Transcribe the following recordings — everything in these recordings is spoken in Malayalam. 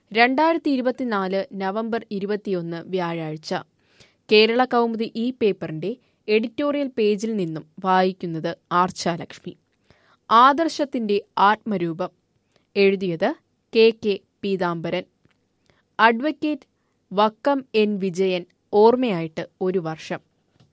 രണ്ടായിരത്തി ഇരുപത്തിനാല് നവംബർ ഇരുപത്തിയൊന്ന് വ്യാഴാഴ്ച കേരള കൗമുദി ഈ പേപ്പറിന്റെ എഡിറ്റോറിയൽ പേജിൽ നിന്നും വായിക്കുന്നത് ആർച്ചാലക്ഷ്മി ആദർശത്തിന്റെ ആത്മരൂപം എഴുതിയത് K K Peethambaran advocate Vakkom N Vijayan ഓർമ്മയായിട്ട് ഒരു വർഷം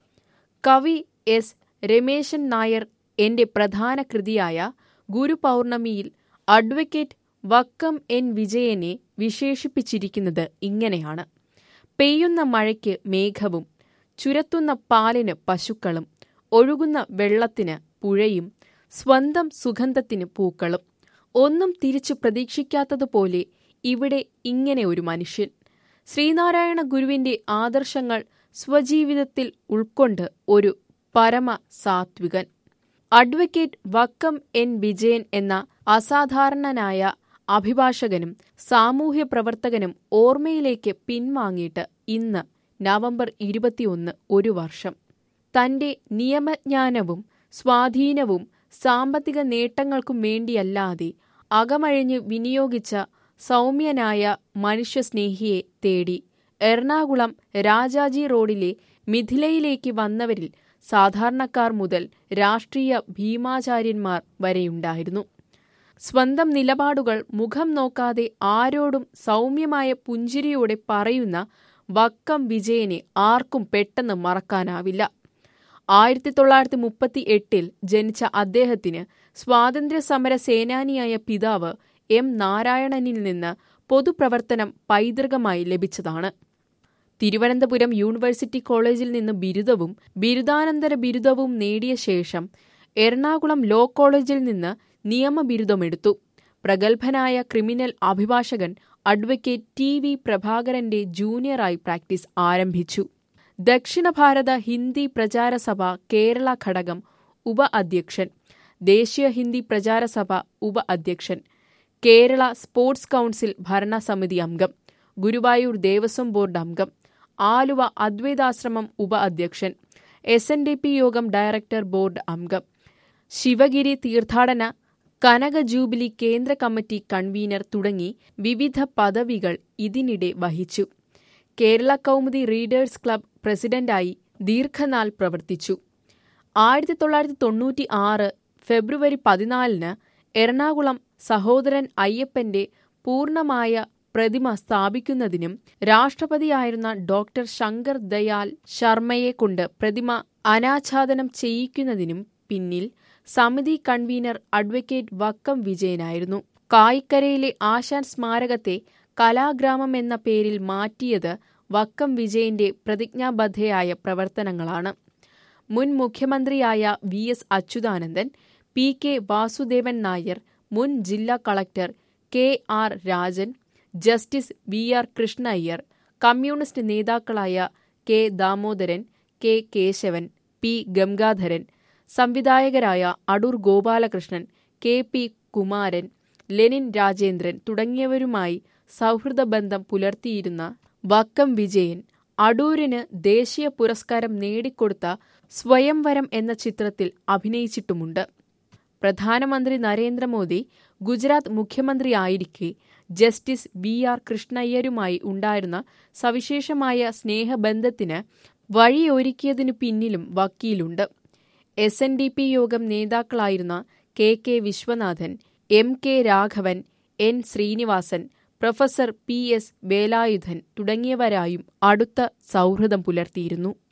കവി എസ് രമേശൻ നായർ എന്റെ പ്രധാന കൃതിയായ ഗുരുപൗർണമിയിൽ അഡ്വക്കേറ്റ് വക്കം എൻ വിജയനെ വിശേഷിപ്പിച്ചിരിക്കുന്നത് ഇങ്ങനെയാണ് പെയ്യുന്ന മഴയ്ക്ക് മേഘവും ചുരത്തുന്ന പാലിന് പശുക്കളും ഒഴുകുന്ന വെള്ളത്തിന് പുഴയും സ്വന്തം സുഗന്ധത്തിന് പൂക്കളും ഒന്നും തിരിച്ചു പ്രതീക്ഷിക്കാത്തതുപോലെ ഇവിടെ ഇങ്ങനെ ഒരു മനുഷ്യൻ ശ്രീനാരായണ ഗുരുവിന്റെ ആദർശങ്ങൾ സ്വജീവിതത്തിൽ ഉൾക്കൊണ്ട് ഒരു പരമ സാത്വികൻ അഡ്വക്കേറ്റ് വക്കം എൻ വിജയൻ എന്ന അസാധാരണനായ അഭിഭാഷകനും സാമൂഹ്യ പ്രവർത്തകനും ഓർമ്മയിലേക്ക് പിൻവാങ്ങിയിട്ട് ഇന്ന് നവംബർ ഇരുപത്തിയൊന്ന് ഒരു വർഷം തന്റെ നിയമജ്ഞാനവും സ്വാധീനവും സാമ്പത്തിക നേട്ടങ്ങൾക്കും വേണ്ടിയല്ലാതെ അകമഴിഞ്ഞ് വിനിയോഗിച്ച സൗമ്യനായ മനുഷ്യസ്നേഹിയെ തേടി എറണാകുളം രാജാജി റോഡിലെ മിഥിലയിലേക്ക് വന്നവരിൽ സാധാരണക്കാർ മുതൽ രാഷ്ട്രീയ ഭീമാചാര്യന്മാർ വരെയുണ്ടായിരുന്നു സ്വന്തം നിലപാടുകൾ മുഖം നോക്കാതെ ആരോടും സൗമ്യമായ പുഞ്ചിരിയോടെ പറയുന്ന വക്കം വിജയനെ ആർക്കും പെട്ടെന്ന് മറക്കാനാവില്ല ആയിരത്തി തൊള്ളായിരത്തി മുപ്പത്തി എട്ടിൽ ജനിച്ച അദ്ദേഹത്തിന് സ്വാതന്ത്ര്യ സമര സേനാനിയായ പിതാവ് എം നാരായണനിൽ നിന്ന് പൊതുപ്രവർത്തനം പൈതൃകമായി ലഭിച്ചതാണ് തിരുവനന്തപുരം യൂണിവേഴ്സിറ്റി കോളേജിൽ നിന്ന് ബിരുദവും ബിരുദാനന്തര ബിരുദവും നേടിയ ശേഷം എറണാകുളം ലോ കോളേജിൽ നിന്ന് നിയമബിരുദമെടുത്തു പ്രഗത്ഭനായ ക്രിമിനൽ അഭിഭാഷകൻ അഡ്വക്കേറ്റ് ടി വി പ്രഭാകരന്റെ ജൂനിയറായി പ്രാക്ടീസ് ആരംഭിച്ചു ദക്ഷിണ ഭാരത ഹിന്ദി പ്രചാരസഭ കേരള ഘടകം ഉപ അധ്യക്ഷൻ ദേശീയ ഹിന്ദി പ്രചാരസഭ ഉപ അധ്യക്ഷൻ കേരള സ്പോർട്സ് കൗൺസിൽ ഭരണസമിതി അംഗം ഗുരുവായൂർ ദേവസ്വം ബോർഡ് അംഗം ആലുവ അദ്വൈതാശ്രമം ഉപ അധ്യക്ഷൻ S N D P Yogam director board അംഗം ശിവഗിരി തീർത്ഥാടന കനക ജൂബിലി കേന്ദ്ര കമ്മിറ്റി കൺവീനർ തുടങ്ങി വിവിധ പദവികൾ ഇതിനിടെ വഹിച്ചു കേരള കൗമുദി റീഡേഴ്സ് ക്ലബ് പ്രസിഡന്റായി ദീർഘനാൾ പ്രവർത്തിച്ചു ആയിരത്തി തൊള്ളായിരത്തി തൊണ്ണൂറ്റി ആറ് ഫെബ്രുവരി പതിനാലിന് എറണാകുളം സഹോദരൻ അയ്യപ്പന്റെ പൂർണമായ പ്രതിമ സ്ഥാപിക്കുന്നതിനും രാഷ്ട്രപതിയായിരുന്ന ഡോക്ടർ ശങ്കർ ദയാൽ ശർമ്മയെ കൊണ്ട് പ്രതിമ അനാച്ഛാദനം ചെയ്യിക്കുന്നതിനും പിന്നിൽ സമിതി കൺവീനർ അഡ്വക്കേറ്റ് വക്കം വിജയനായിരുന്നു കായിക്കരയിലെ ആശാൻ സ്മാരകത്തെ കലാഗ്രാമം എന്ന പേരിൽ മാറ്റിയത് വക്കം വിജയന്റെ പ്രതിജ്ഞാബദ്ധയായ പ്രവർത്തനങ്ങളാണ് മുൻ മുഖ്യമന്ത്രിയായ V S Achuthanandan P K Vasudevan Nair മുൻ ജില്ലാ collector K R Rajan justice V R Krishna Iyer communist നേതാക്കളായ K Damodaran K Kesavan P Gangadharan സംവിധായകരായ അടൂർ ഗോപാലകൃഷ്ണൻ കെ പി കുമാരൻ ലെനിൻ രാജേന്ദ്രൻ തുടങ്ങിയവരുമായി സൗഹൃദ ബന്ധം പുലർത്തിയിരുന്ന വക്കം വിജയൻ അടൂരിന് ദേശീയ പുരസ്കാരം നേടിക്കൊടുത്ത സ്വയംവരം എന്ന ചിത്രത്തിൽ അഭിനയിച്ചിട്ടുമുണ്ട് പ്രധാനമന്ത്രി നരേന്ദ്രമോദി ഗുജറാത്ത് മുഖ്യമന്ത്രിയായിരിക്കെ ജസ്റ്റിസ് വി ആർ കൃഷ്ണയ്യരുമായി ഉണ്ടായിരുന്ന സവിശേഷമായ സ്നേഹബന്ധത്തിന് വഴിയൊരുക്കിയതിനു പിന്നിലും വക്കീലുണ്ട് S N D P Yogam നേതാക്കളായിരുന്ന K K Viswanathan M K Raghavan N Srinivasan professor P S Velayudhan തുടങ്ങിയവരായും അടുത്ത സൗഹൃദം പുലർത്തിയിരുന്നു